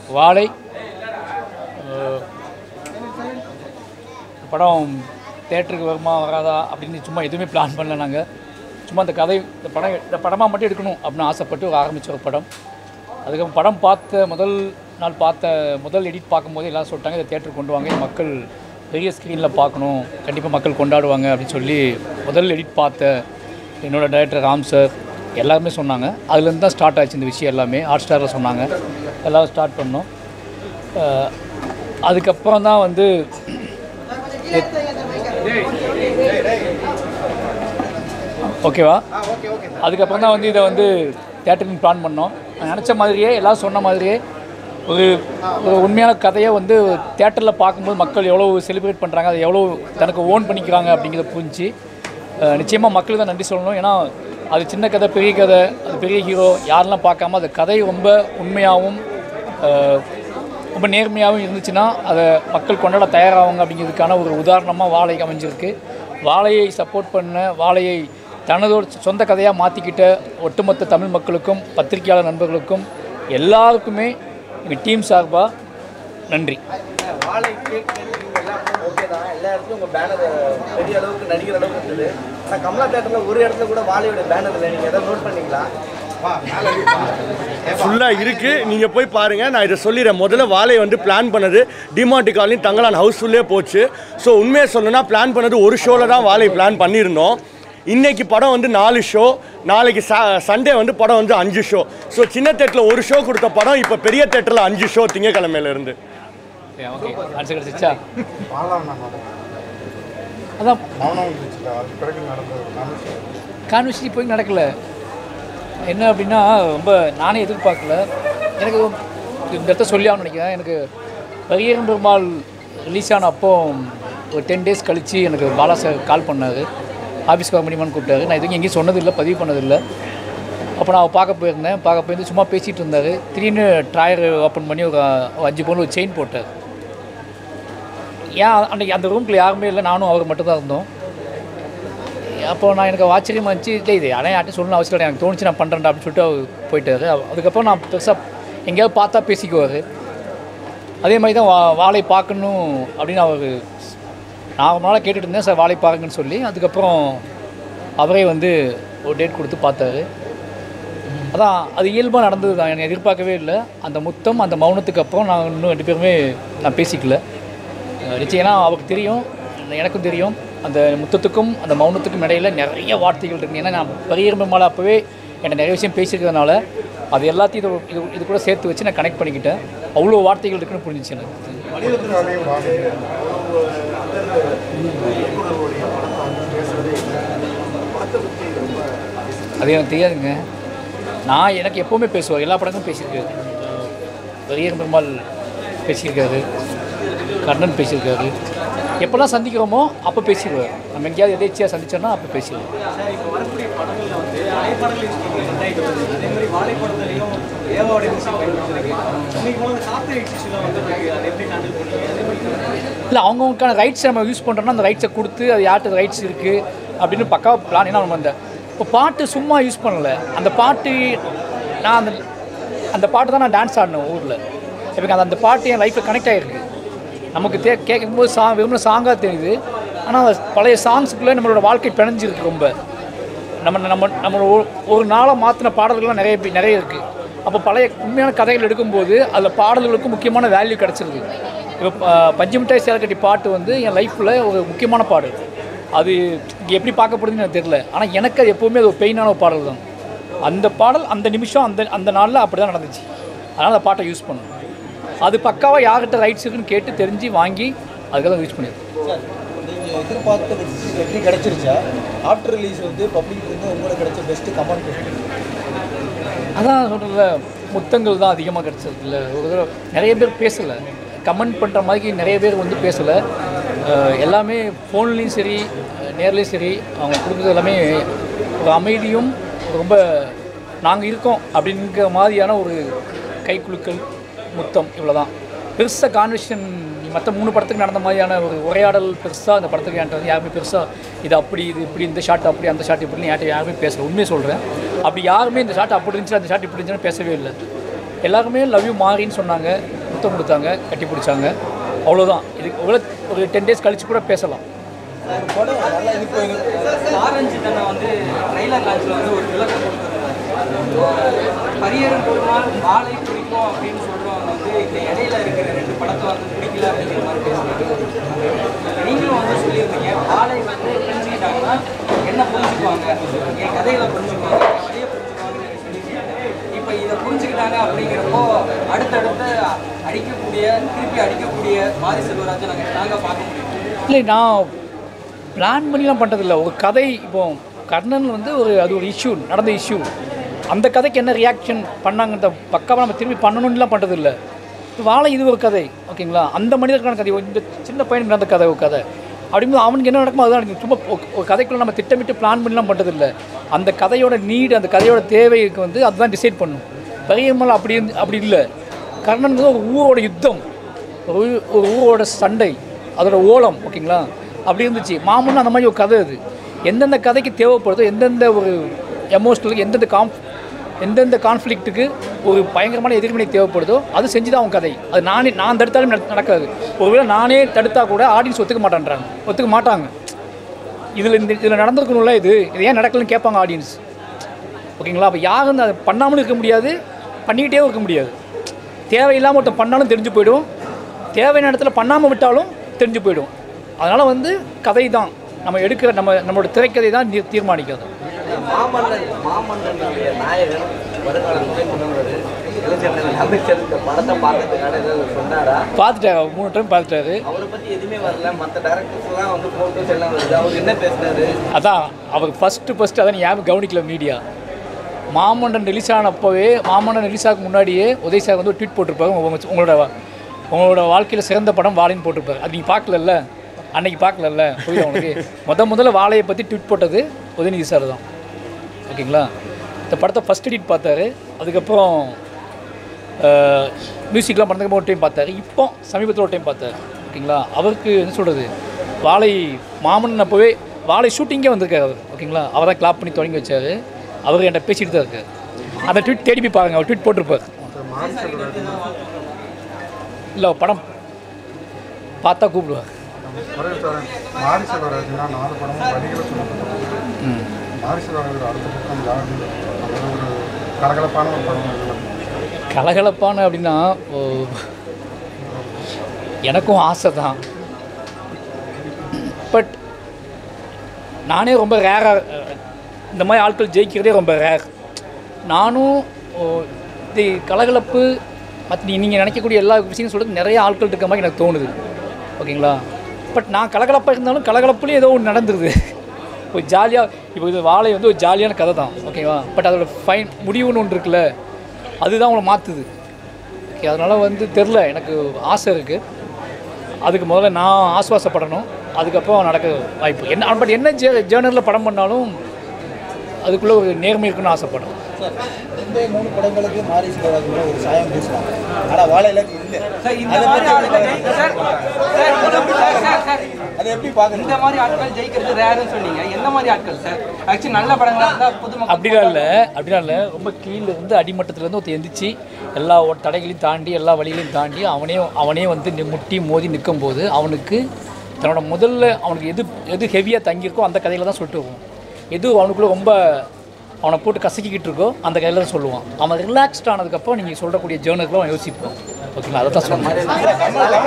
வாழை அஹ், படம் தேட்டருக்கு வருமா வராதா அப்படின்னு சும்மா எதுவுமே பிளான் பண்ணல நாங்கள் சும்மா இந்த கதை இந்த படம் இந்த படமாக மட்டும் எடுக்கணும் அப்படின்னு ஆசைப்பட்டு ஒரு ஆரம்பித்த ஒரு படம் அதுக்கப்புறம் படம் பார்த்த முதல் நாள் பார்த்த முதல் எடிட் பார்க்கும்போது எல்லாம் சொல்லிட்டாங்க இதை தேட்டருக்கு கொண்டு வாங்க இது மக்கள் பெரிய ஸ்க்ரீனில் பார்க்கணும் கண்டிப்பாக மக்கள் கொண்டாடுவாங்க அப்படின்னு சொல்லி முதல் எடிட் பார்த்த என்னோடய டைரக்டர் ராம் சார் எல்லாருமே சொன்னாங்க அதுலேருந்து தான் ஸ்டார்ட் ஆச்சு இந்த விஷயம் எல்லாமே ஹாட் ஸ்டாரில் சொன்னாங்க எல்லோரும் ஸ்டார்ட் பண்ணோம் அஹ் அதுக்கப்புறம் தான் வந்து ஓகேவா அதுக்கப்புறம் தான் வந்து இதை வந்து தேட்டருக்கு பிளான் பண்ணோம் நான் நினச்ச மாதிரியே எல்லாம் சொன்ன மாதிரியே ஒரு ஒரு உண்மையான கதையை வந்து தேட்டரில் பார்க்கும்போது மக்கள் எவ்வளோ செலிப்ரேட் பண்ணுறாங்க அதை எவ்வளோ தனக்கு ஓன் பண்ணிக்கிறாங்க அப்படிங்கிறத புரிஞ்சு நிச்சயமாக மக்களுக்கு தான் நன்றி சொல்லணும் ஏன்னா அது சின்ன கதை பெரிய கதை அது பெரிய ஹீரோ யாரெல்லாம் பார்க்காம அது கதை ரொம்ப உண்மையாகவும் அஹ், ரொம்ப நேர்மையாகவும் இருந்துச்சுன்னா அதை மக்கள் கொண்டாட தயாராகுங்க அப்படிங்கிறதுக்கான ஒரு உதாரணமாக வாழை அமைஞ்சிருக்கு வாழையை சப்போர்ட் பண்ண வாழையை தனதோட சொந்த கதையாக மாற்றிக்கிட்ட ஒட்டுமொத்த தமிழ் மக்களுக்கும் பத்திரிகையாளர் நண்பர்களுக்கும் எல்லாருக்குமே எங்கள் டீம் சார்பாக நன்றி வாழை கேக் எல்லாம் ஓகே தான் எல்லா இடத்துலையும் உங்கள் பேனர் பெரிய அளவுக்கு நடிக்கிற அளவுக்கு இருந்தது ஆனால் கமலா தேட்டரில் ஒரு இடத்துல கூட வாழையோட பேனர் இல்லை நீங்கள் எதாவது நோட் பண்ணீங்களா ஃபுல்லாக இருக்கு நீங்கள் போய் பாருங்க நான் இதை சொல்லிடுறேன் முதல்ல வாழை வந்து பிளான் பண்ணது டிமாண்டி காலனி தங்கலான் ஹவுஸ்ஃபுல்லே போச்சு ஸோ உண்மையை சொல்லணும்னா பிளான் பண்ணது ஒரு ஷோவில் தான் வாழை பிளான் பண்ணியிருந்தோம் இன்னைக்கு படம் வந்து நாலு ஷோ நாளைக்கு சண்டே வந்து படம் வந்து அஞ்சு ஷோ ஸோ சின்ன தேட்டரில் ஒரு ஷோ கொடுத்த படம் இப்போ பெரிய தேட்டரில் அஞ்சு ஷோ திங்கக்கிழமையிலேருந்து ஓகே ஆன்சர் கிடச்சிச்சா பாலாம் நான் நடந்தேன் அதான் மௌனம் இருந்துச்சுல அது பிறகு நடந்தது நானும் கான்வர்சேஷன் போய் நடக்கல என்ன அப்படின்னா ரொம்ப நானே எதிர்பார்க்கல எனக்கு இந்த இடத்த சொல்லி ஆகணும்னு நினைக்கிறேன் எனக்கு பரியரும் பெருமாள் ரிலீஸ் ஆன அப்போ ஒரு டென் டேஸ் கழித்து எனக்கு பாலா சார் கால் பண்ணார் ஆஃபீஸ்க்கு வர முடியுமான்னு கூப்பிட்டாரு நான் எதுவும் எங்கேயும் சொன்னதில்லை பதிவு பண்ணதில்லை அப்போ நான் பார்க்க போயிருந்தேன் பார்க்க போயிருந்து சும்மா பேசிகிட்டு இருந்தார் திடீர்னு ட்ராயர் ஓப்பன் பண்ணி ஒரு ஒரு அஞ்சு பவுன் ஒரு செயின் போட்டார் ஏன் அன்றைக்கி அந்த ரூம்குள்ள யாருமே இல்லை நானும் அவர் மட்டும்தான் இருந்தோம் அப்போ நான் எனக்கு ஆச்சரியமா இருந்துச்சு இல்லை இது ஆனால் யார்ட்டும் சொல்லணும் அவசியம் இல்லை எனக்கு தோணுச்சு நான் பண்ணுறேன் அப்படின்னு சொல்லிட்டு அவர் போயிட்டாரு அவ- அதுக்கப்புறம் நான் பெருசாக எங்கேயாவது பார்த்தா பேசிக்குவார் அதே மாதிரி தான் வா வாழை பார்க்கணும் அப்படின்னு அவர் நான் ரொம்ப நாளாக கேட்டுட்டு இருந்தேன் சார் வாழை பாருங்கன்னு சொல்லி அதுக்கப்புறம் அவரே வந்து ஒரு டேட் கொடுத்து பார்த்தாரு அதான் அது இயல்பாக நடந்தது தான் எனக்கு எதிர்பார்க்கவே இல்லை அந்த முத்தம் அந்த மௌனத்துக்கு அப்புறம் நான் இன்னும் ரெண்டு பேருமே நான் பேசிக்கல அஹ் நிச்சயம்னா அவருக்கு தெரியும் எனக்கும் தெரியும் அந்த முத்தத்துக்கும் அந்த மௌனத்துக்கும் இடையில நிறைய வார்த்தைகள் இருக்கு ஏன்னா நான் பரியர்மை மேலே அப்போவே என்கிட்ட நிறைய விஷயம் பேசியிருக்கிறதுனால அது எல்லாத்தையும் இது இது இது கூட சேர்த்து வச்சு நான் கனெக்ட் பண்ணிக்கிட்டேன் அவ்வளோ வார்த்தைகள் இருக்குன்னு புரிஞ்சிச்சு எனக்கு வடிவத்தினாலேயும் வாழை அது எனக்கு தெரியாதுங்க நான் எனக்கு எப்போவுமே பேசுவேன் எல்லா படங்களும் பேசியிருக்காரு பெரியர் பெருமாள் பேசியிருக்காரு கர்ணன் பேசியிருக்காரு எப்போல்லாம் சந்திக்கிறோமோ அப்போ பேசிடுவார் நம்ம எங்கேயாவது எதேச்சியாக சந்திச்சோன்னா அப்போ பேசிடுவோம் சார் இப்போ வரக்கூடிய படங்களில் வந்து அரைப்படங்கள் யூஸ் பண்ணி ரெண்டாயிரத்தி வருது அதே மாதிரி வாழைப்படத்துலையும் ஏவாவோட மியூசிக் பண்ணிருக்காங்க இன்னைக்கு போல காத்து இஷ்யூலாம் வந்து அதை எப்படி ஹேண்டில் பண்ணீங்க அதே மாதிரி இல்லை அவங்கவுங்களுக்கான ரைட்ஸ் நம்ம யூஸ் பண்ணுறோம்னா அந்த ரைட்ஸை கொடுத்து அது யார்கிட்ட ரைட்ஸ் இருக்குது அப்படின்னு பக்காவாக பிளான் ஏன்னா நம்ம அந்த இப்போ பாட்டு சும்மா யூஸ் பண்ணல அந்த பாட்டு நான் அந்த அந்த பாட்டு தான் நான் டான்ஸ் ஆடினேன் ஊரில் இப்போ அந்த அந்த பாட்டு என் லைஃப்பில் கனெக்ட் ஆகிருக்கு நமக்கு தே கேட்கும்போது சா வெறும் சாங்காக தெரியுது ஆனால் அந்த பழைய சாங்ஸுக்குள்ளே நம்மளோட வாழ்க்கை பிணைஞ்சிருக்கு ரொம்ப நம்ம நம்ம நம்ம ஒரு- ஒரு நாளாக மாற்றின பாடல்கள்லாம் நிறைய பே- நிறைய இருக்குது அப்போ பழைய உண்மையான கதைகள் எடுக்கும்போது அதில் பாடல்களுக்கும் முக்கியமான வேல்யூ கிடச்சிருக்கு இப்போ ப- பஞ்சு மிட்டாய் சேலக்கட்டி பாட்டு வந்து என் லைஃப்பில் ஒரு முக்கியமான பாடல் அது இங்கே எப்படி பார்க்கப்படுதுன்னு எனக்கு தெரியல ஆனால் எனக்கு அது எப்போவுமே அது ஒரு பெயினான ஒரு பாடல் தான் அந்த பாடல் அந்த நிமிஷம் அந்த அந்த நாளில் அப்படி தான் நடந்துச்சு அதனால் அந்த பாட்டை யூஸ் பண்ணணும் அது பக்காவாக யார்கிட்ட ரைட்ஸ் இருக்குன்னு கேட்டு தெரிஞ்சு வாங்கி அதுக்காக யூஸ் பண்ணியிருக்கேன் சார் நீங்கள் எதிர்பார்த்த வெற்றி வெற்றி கிடைச்சிருச்சா ஆஃப்டர் ரிலீஸ் வந்து பப்ளிக் வந்து உங்களுக்கு கிடைச்ச பெஸ்ட்டு கமெண்ட் அதான் சொல்கிறல முத்தங்கள் தான் அதிகமாக கிடச்சது இல்லை ஒரு தடவை நிறைய பேர் பேசலை கமெண்ட் பண்ணுற மாதிரி நிறைய பேர் வந்து பேசலை அஹ் எல்லாமே ஃபோன்லேயும் சரி நேர்லேயும் சரி அவங்க கொடுக்குறது எல்லாமே ஒரு அமைதியும் ரொம்ப நாங்கள் இருக்கோம் அப்படிங்கிற மாதிரியான ஒரு கைக்குலுக்கல் முத்தம் இவ்வளோ தான் பெருசாக கான்வெர்ஷன் மற்ற மூணு படத்துக்கு நடந்த மாதிரியான ஒரு உரையாடல் பெருசாக அந்த படத்துக்கு என்கிட்ட வந்து யாருமே பெருசாக இது அப்படி இது இப்படி இந்த ஷாட் அப்படி அந்த ஷாட் இப்படின்னு என்கிட்ட யாருமே பேசல உண்மையை சொல்கிறேன் அப்படி யாருமே இந்த ஷாட் அப்படி இருந்துச்சு அந்த ஷாட் இப்படி இருந்துச்சுன்னு பேசவே இல்லை எல்லாருமே லவ் யூ மாறின்னு சொன்னாங்க முத்தம் கொடுத்தாங்க கட்டி பிடிச்சாங்க அவ்வளோதான் இதுக்கு ஒரு ஒரு டென் டேஸ் கழிச்சு கூட பேசலாம் படம் நல்லா இப்போ ஆரஞ்சு தன்னை வந்து ட்ரைலர் லான்ச்சில் வந்து ஒரு விளக்கம் கொடுத்துருந்தாரு பரியரும் பெருமாள் மாலை பிடிக்கும் அப்படின்னு சொல்கிறவங்க வந்து இந்த இடையில இருக்கிற ரெண்டு படத்தை வந்து பிடிக்கல அப்படிங்கிற மாதிரி பேசுறாங்க நீங்களும் வந்து சொல்லியிருந்தீங்க மாலை வந்து புரிஞ்சுக்கிட்டாங்கன்னா என்ன புரிஞ்சுக்குவாங்க என் கதைகளை புரிஞ்சுக்குவாங்க என் வழியை புரிஞ்சுக்குவாங்கன்னு எனக்கு சொல்லியிருக்காங்க இப்போ இதை புரிஞ்சுக்கிட்டாங்க அப்படிங்கிறப்போ அடுத்தடுத்து அடிக்கக்கூடிய திருப்பி அடிக்கக்கூடிய மாரி செல்வராஜை நாங்கள் ஸ்ட்ராங்காக பார்க்க முடியும் இல்லை நான் பிளான் பண்ணிலாம் பண்ணுறதில்ல ஒரு கதை இப்போ கர்ணன் வந்து ஒரு அது ஒரு இஷ்யூ நடந்த இஷ்யூ அந்த கதைக்கு என்ன ரியாக்ஷன் பண்ணாங்கன்ற பக்காவாக நம்ம திரும்பி பண்ணணும்லாம் பண்ணுறதில்ல வாழை இது ஒரு கதை ஓகேங்களா அந்த மனிதருக்கான கதை இந்த சின்ன பையனுக்கு நடந்த கதை ஒரு கதை அப்படிங்கும்போது அவனுக்கு என்ன நடக்குமோ அதுதான் நடக்கும். சும்மா ஒரு- ஒரு கதைக்குள்ள நம்ம திட்டமிட்டு பிளான் பண்ணிலாம் பண்ணுறதில்ல அந்த கதையோட நீடு அந்த கதையோட தேவைக்கு வந்து அதுதான் டிசைட் பண்ணும் பெரியம்மல் அப்படி இருந்து- அப்படி இல்லை கர்ணன் வந்து ஒரு ஊரோட யுத்தம் ஒரு ஊ- ஒரு ஊரோட சண்டை அதோட ஓலம் ஓகேங்களா அப்படி இருந்துச்சு மாமன் அந்த மாதிரி ஒரு கதை அது எந்தெந்த கதைக்கு தேவைப்படுதோ எந்தெந்த ஒரு எமோஷ்னலுக்கு எந்தெந்த காம் எந்தெந்த கான்ஃப்ளிக்ட்டுக்கு ஒரு பயங்கரமான எதிர்வினை தேவைப்படுதோ அது செஞ்சு தான் அவன் கதை அது நானே நான் தடுத்தாலும் நட- நடக்காது ஒருவேளை நானே தடுத்தா கூட ஆடியன்ஸ் ஒத்துக்க மாட்டேன்றாங்க ஒத்துக்க மாட்டாங்க இதில் இந்த இதில் நடந்திருக்கணும்ல இது இது ஏன் நடக்கலன்னு கேட்பாங்க ஆடியன்ஸ் ஓகேங்களா அப்போ யாரும் அதை பண்ணாமலும் இருக்க முடியாது பண்ணிக்கிட்டே இருக்க முடியாது தேவையில்லாமல் ஒருத்தன் பண்ணாலும் தெரிஞ்சு போயிடும் தேவையான இடத்துல பண்ணாமல் விட்டாலும் தெரிஞ்சு போயிடும் அதனால் வந்து கதை தான் நம்ம எடுக்கிற நம்ம நம்மளோட திரைக்கதை தான் தீ- தீர்மானிக்கிறது மாமன்னன் மாமன்னனுடைய நாயகன் வருங்கால துணை முதல்வர் இளைஞர்கள் அமைச்சர் இந்த படத்தை பார்த்ததுக்கான ஏதாவது சொன்னாரா பார்த்துட்டாரு அவர் மூணு டைம் பார்த்துட்டாரு அவரை பத்தி எதுவுமே வரல மற்ற டேரக்டர்ஸ் எல்லாம் வந்து போட்டோஸ் எல்லாம் வருது அவர் என்ன பேசினாரு அதான் அவர் ஃபஸ்ட்டு ஃபஸ்ட்டு அதான் யாரும் கவனிக்கல மீடியா மாமன்னன் ரிலீஸ் ஆனப்போவே மாமன்னன் ரிலீஸ் ஆக முன்னாடியே உதய் சார் வந்து ஒரு ட்வீட் போட்டிருப்பாரு உங்க உங்களோட உங்களோட வாழ்க்கையில் சிறந்த படம் வாழைன்னு போட்டிருப்பாரு அது நீங்கள் பார்க்கலல்ல அன்னைக்கு பார்க்கலல்ல புரியுதா உங்களுக்கு முத முதல்ல வாழையை பற்றி ட்வீட் போட்டது உதயநிதி சார் தான் ஓகேங்களா இந்த படத்தை ஃபஸ்ட் எடிட் பார்த்தாரு அதுக்கப்புறம் மியூசிக்லாம் பண்ணதுக்கு ஒரு டைம் பார்த்தாரு இப்போ சமீபத்தில் ஒரு டைம் பார்த்தாரு ஓகேங்களா அவருக்கு என்ன சொல்கிறது வாழை மாமன் அப்போவே வாழை ஷூட்டிங்கே வந்திருக்காரு அவர் ஓகேங்களா அவர் தான் கிளாப் பண்ணி தொடங்கி வச்சார் அவர் என்கிட்ட பேசிட்டு தான் இருக்காரு அந்த ட்வீட் தேடி போய் பாருங்க அவர் ட்வீட் போட்டிருப்பார் மாரி செல்வராஜ் இல்லை படம் பார்த்தா கூப்பிடுவார் ஒரே சார் மாரி செல்வராஜ்னா நாலு படமும் வரிகளை சொல்லப்பட்டது மாரி செல்வராஜ் அடுத்த பக்கம் யாரு அது ஒரு கலகலப்பான ஒரு படம் இல்லை கலகலப்பான அப்படின்னா ஓ, எனக்கும் ஆசை தான் பட் நானே ரொம்ப ரேராக இந்த மாதிரி ஆட்கள் ஜெயிக்கிறதே ரொம்ப ரேர் நானும் ஓ, இது கலகலப்பு மற்ற நீங்கள் நினைக்கக்கூடிய எல்லா விஷயம் சொல்கிறது நிறைய ஆட்கள் இருக்க மாதிரி எனக்கு தோணுது ஓகேங்களா பட் நான் கலகலப்பாக இருந்தாலும் கலகலப்புலேயும் ஏதோ ஒன்று நடந்துருது ஒரு ஜாலியாக இப்போ இது வாழை வந்து ஒரு ஜாலியான கதை தான் ஓகேவா பட் அதோட ஃபைன் முடிவுன்னு ஒன்று இருக்குல்ல அதுதான் உங்களை மாற்றுது ஓகே அதனால் வந்து தெரில எனக்கு ஆசை இருக்குது அதுக்கு முதல்ல நான் ஆசுவாசப்படணும் அதுக்கப்புறம் நடக்க வாய்ப்பு என்ன பட் என்ன ஜே ஜேர்னலில் படம் பண்ணாலும் அதுக்குள்ளே ஒரு நேர்மை இருக்குன்னு ஆசைப்படுறேன் சார் இந்த மூணு படங்களுக்கு மாரி செல்வராஜ் மேல ஒரு சாயம் பூசலாம் ஆனால் வாழையில இல்லை சார் இந்த மாதிரி ஆளுங்க ஜெயி- sir sir sir sir sir அதை எப்படி பார்க்கணும் இந்த மாதிரி ஆட்கள் ஜெயிக்கிறது ரேருன்னு சொன்னீங்க எந்த மாதிரி ஆட்கள் சார் ஆக்சுவலி நல்ல படங்களா இருந்தா பொதுமக்கள் அப்படிலாம் இல்லை அப்படிலாம் இல்லை ரொம்ப கீழே இருந்து அடிமட்டத்துலேருந்து ஒருத்தர் எந்திரிச்சு எல்லா ஒ- தடைகளையும் தாண்டி எல்லா வழிகளையும் தாண்டி அவனே அவனே வந்து நி- முட்டி மோதி நிற்கும்போது அவனுக்கு தன்னோட முதல்ல அவனுக்கு எது எது ஹெவியாக தங்கியிருக்கோ அந்த கதையில தான் சொல்லிட்டு வருவான் எது அவனுக்குள்ளே ரொம்ப அவனை போட்டு கசக்கிக்கிட்டு இருக்கோ அந்த கையில் தான் சொல்லுவான் அவன் ரிலாக்ஸ்ட் ஆனதுக்கப்புறம் நீங்கள் சொல்லக்கூடிய ஜேர்னலுக்குலாம் அவன் யோசிப்பான் ஓகேங்களா அதை தான் சொல்லுவேன்